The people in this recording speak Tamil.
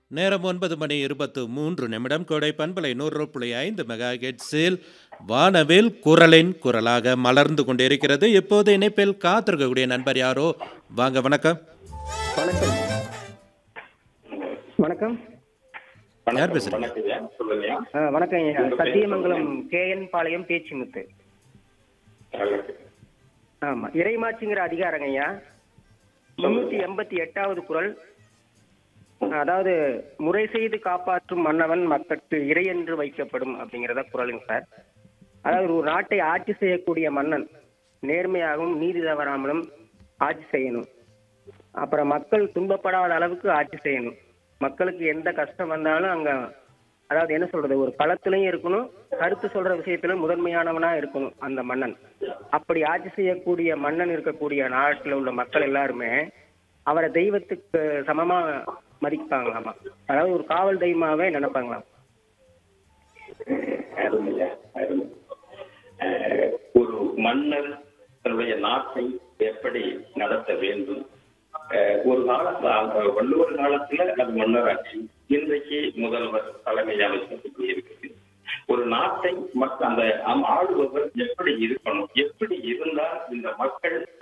நேரம் ஒன்பது மணி இருபத்து மூன்று நிமிடம் கோடை பண்பலை நூறு புள்ளி ஐந்து மெகா ஹெட்ஸில் வானவில் குரலின் குரலாக மலர்ந்து கொண்டிருக்கிறது இப்போது இணைப்பில் காத்திருக்கக்கூடிய நண்பர் யாரோ வாங்க வணக்கம் வணக்கம் வணக்கம் யார் பேசுறீங்க வணக்கம்யா சொல்லுங்கய்யா ஆ, வணக்கம் ஐயா சத்தியமங்கலம் கேஎன் பாளையம் பேச்சிமுத்து ஆமா இறைமாட்சிங்கிற அதிகாரங்க ஐயா முன்னூத்தி எண்பத்தி எட்டாவது குரல் அதாவது முறை செய்து காப்பாற்றும் மன்னவன் மக்களுக்கு இறை என்று வைக்கப்படும் அப்படிங்கிறத குரலுங்க சார் அதாவது ஒரு நாட்டை ஆட்சி செய்யக்கூடிய மன்னன் நேர்மையாகவும் நீதி தவறாமலும் ஆட்சி செய்யணும் அப்புறம் மக்கள் துன்பப்படாத அளவுக்கு ஆட்சி செய்யணும் மக்களுக்கு எந்த கஷ்டம் வந்தாலும் அங்க அதாவது என்ன சொல்றது ஒரு களத்திலையும் இருக்கணும் கருத்து சொல்ற விஷயத்துல முதன்மையானவனா இருக்கணும் அந்த மன்னன் அப்படி ஆட்சி செய்யக்கூடிய மன்னன் இருக்கக்கூடிய நாட்டில் உள்ள மக்கள் எல்லாருமே அவரை தெய்வத்துக்கு சமமா மதிப்பாங்களாமா அதாவது ஒரு காவல் தெய்வமாவே நினைப்பாங்களாம் அருமையா அருமை அஹ், ஒரு மன்னர் தன்னுடைய நாட்டை எப்படி நடத்த வேண்டும் அஹ், ஒரு காலத்துல அந்த வள்ளுவர் காலத்துல அது மன்னராட்சி இன்றைக்கு முதல்வர் தலைமை அமைச்சர் இருக்குது ஒரு நாட்டை மக்க- அந்த ஆளுபவர் எப்படி இருக்கணும் எப்படி இருந்தால் இந்த மக்கள்